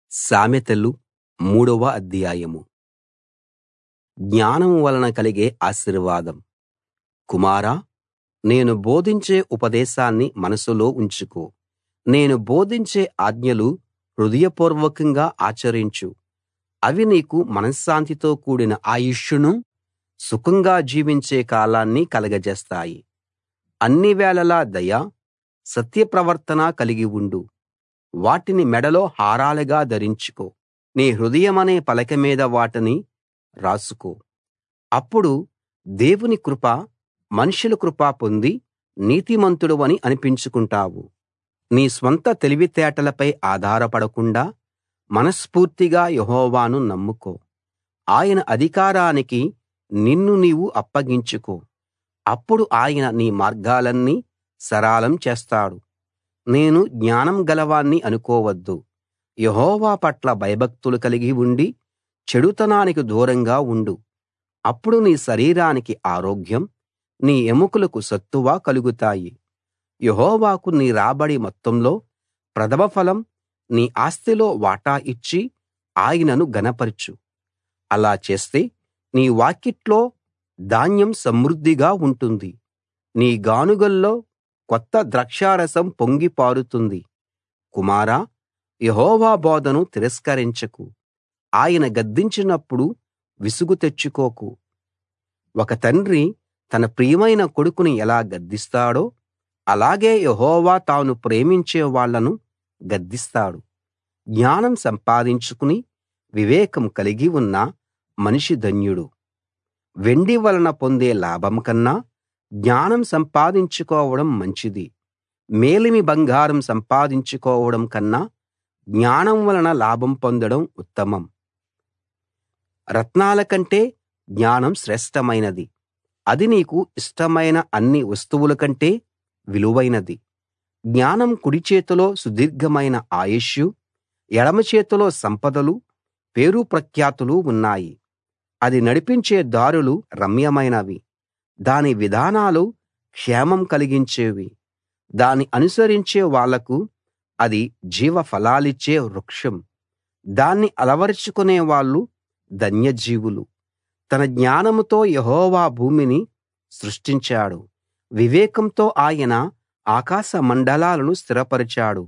సామెతలు మూడవ అధ్యాయం జ్ఞానం వలన కలిగే ఆశీర్వాదం కుమారా నేను బోధించే ఉపదేశాన్ని మనసులో ఉంచుకో నేను బోధించే ఆజ్ఞలు హృదయపూర్వకంగా ఆచరించు అవి నీకు మనశ్శాంతితో కూడిన ఆయుష్షును సుఖంగా జీవించే కాలాన్ని కలగజేస్తాయి అన్ని వేళలా దయ సత్య ప్రవర్తన కలిగి ఉండు వాటిని మెడలో హారాలుగా ధరించుకో నీ హృదయమనే పలక మీద వాటిని రాసుకో అప్పుడు దేవుని కృప మనుషుల కృప పొంది నీతిమంతుడవని అనిపించుకుంటావు నీ స్వంత తెలివితేటలపై ఆధారపడకుండా మనస్ఫూర్తిగా యెహోవాను నమ్ముకో ఆయన అధికారానికి నిన్ను నీవు అప్పగించుకో అప్పుడు ఆయన నీ మార్గాలన్నీ సరళం చేస్తాడు నేను జ్ఞానం గలవాణ్ణి అనుకోవద్దు యెహోవా పట్ల భయభక్తులు కలిగి ఉండి చెడుతనానికి దూరంగా ఉండు అప్పుడు నీ శరీరానికి ఆరోగ్యం నీ ఎముకలకు సత్తువ కలుగుతాయి యెహోవాకు నీ రాబడి మొత్తంలో ప్రథమ ఫలం నీ ఆస్తిలో వాటా ఇచ్చి ఆయనను ఘనపరచు అలా చేస్తే నీ వాకిట్లో ధాన్యం సమృద్ధిగా ఉంటుంది నీ గానుగల్లో కొత్త ద్రాక్షారసం పొంగి పారుతుంది కుమారా యెహోవా బోధను తిరస్కరించకు ఆయన గద్దించినప్పుడు విసుగు తెచ్చుకోకు ఒక తండ్రి తన ప్రియమైన కొడుకుని ఎలా గద్దిస్తాడో అలాగే యెహోవా తాను ప్రేమించే వాళ్ళను గద్దిస్తాడు జ్ఞానం సంపాదించుకుని వివేకం కలిగి ఉన్న మనిషి ధన్యుడు వెండి వలన పొందే లాభం కన్నా జ్ఞానం సంపాదించుకోవడం మంచిది మేలిమి బంగారం సంపాదించుకోవడం కన్నా జ్ఞానం వలన లాభం పొందడం ఉత్తమం రత్నాల కంటే జ్ఞానం శ్రేష్ఠమైనది అది నీకు ఇష్టమైన అన్ని వస్తువుల కంటే విలువైనది జ్ఞానం కుడి చేతిలో సుదీర్ఘమైన ఆయుష్షు ఎడమ చేతిలో సంపదలు పేరు ప్రఖ్యాతులు ఉన్నాయి అది నడిపించే దారులు రమ్యమైనవి దాని విధానాలు క్షేమం కలిగించేవి దాని అనుసరించే వాళ్లకు అది జీవఫలాలిచ్చే వృక్షం దాన్ని అలవరచుకునే వాళ్ళు ధన్యజీవులు తన జ్ఞానంతో యెహోవా భూమిని సృష్టించాడు వివేకంతో ఆయన ఆకాశ మండలాలను స్థిరపరిచాడు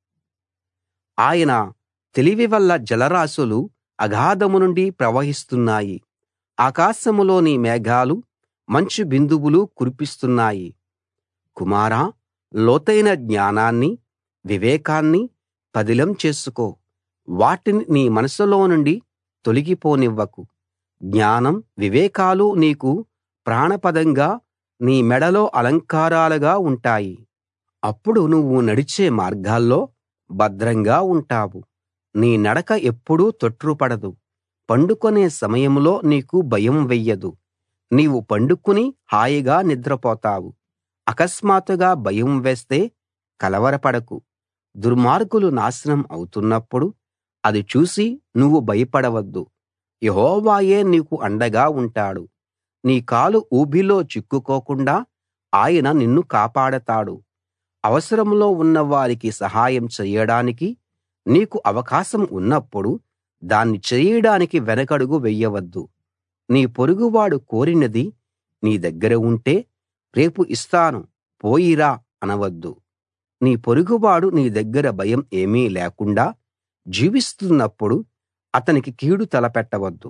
ఆయన తెలివి వల్ల జలరాశులు అగాధం నుండి ప్రవహిస్తున్నాయి ఆకాశంలోని మేఘాలు మంచు బిందువులు కురిపిస్తున్నాయి కుమారా లోతైన జ్ఞానాన్ని వివేకాన్ని పదిలం చేసుకో వాటిని నీ మనసులో నుండి తొలగిపోనివ్వకు జ్ఞానం వివేకాలు నీకు ప్రాణపదంగా నీ మెడలో అలంకారాలుగా ఉంటాయి అప్పుడు నువ్వు నడిచే మార్గాల్లో భద్రంగా ఉంటావు నీ నడక ఎప్పుడూ తొట్రుపడదు పండుకొనే సమయంలో నీకు భయం వెయ్యదు నీవు పండుకుని హాయిగా నిద్రపోతావు అకస్మాత్తుగా భయం వేస్తే కలవరపడకు దుర్మార్గులు నాశనం అవుతున్నప్పుడు అది చూసి నువ్వు భయపడవద్దు యెహోవాయే నీకు అండగా ఉంటాడు నీ కాలు ఊబిలో చిక్కుకోకుండా ఆయన నిన్ను కాపాడతాడు అవసరంలో ఉన్నవారికి సహాయం చెయ్యడానికి నీకు అవకాశం ఉన్నప్పుడు దాన్ని చేయడానికి వెనకడుగు వెయ్యవద్దు నీ పొరుగువాడు కోరినది నీ దగ్గర ఉంటే రేపు ఇస్తాను పోయి రా అనవద్దు నీ పొరుగువాడు నీ దగ్గర భయం ఏమీ లేకుండా జీవిస్తున్నప్పుడు అతనికి కీడు తలపెట్టవద్దు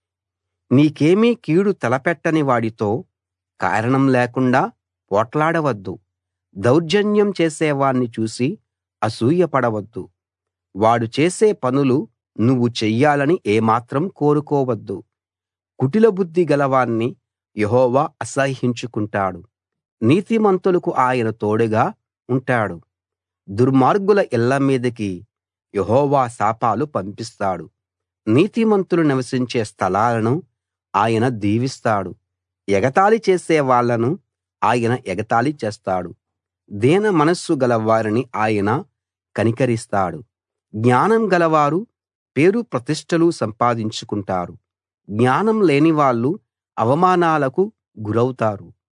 నీకేమీ కీడు తలపెట్టని వాడితో కారణం లేకుండా పోట్లాడవద్దు దౌర్జన్యం చేసేవాణ్ణి చూసి అసూయపడవద్దు వాడు చేసే పనులు నువ్వు చెయ్యాలని ఏమాత్రం కోరుకోవద్దు కుటిల బుద్ధి గలవాణ్ణి యెహోవా అసహ్యించుకుంటాడు నీతిమంతులకు ఆయన తోడుగా ఉంటాడు దుర్మార్గుల ఇళ్ళ మీదికి యెహోవా శాపాలు పంపిస్తాడు నీతిమంతులు నివసించే స్థలాలను ఆయన దీవిస్తాడు ఎగతాళి చేసే వాళ్ళను ఆయన ఎగతాళి చేస్తాడు దీన మనస్సు గలవారిని ఆయన కనికరిస్తాడు జ్ఞానం గలవారు పేరు ప్రతిష్టలు సంపాదించుకుంటారు జ్ఞానం లేనివాళ్ళు అవమానాలకు గురౌతారు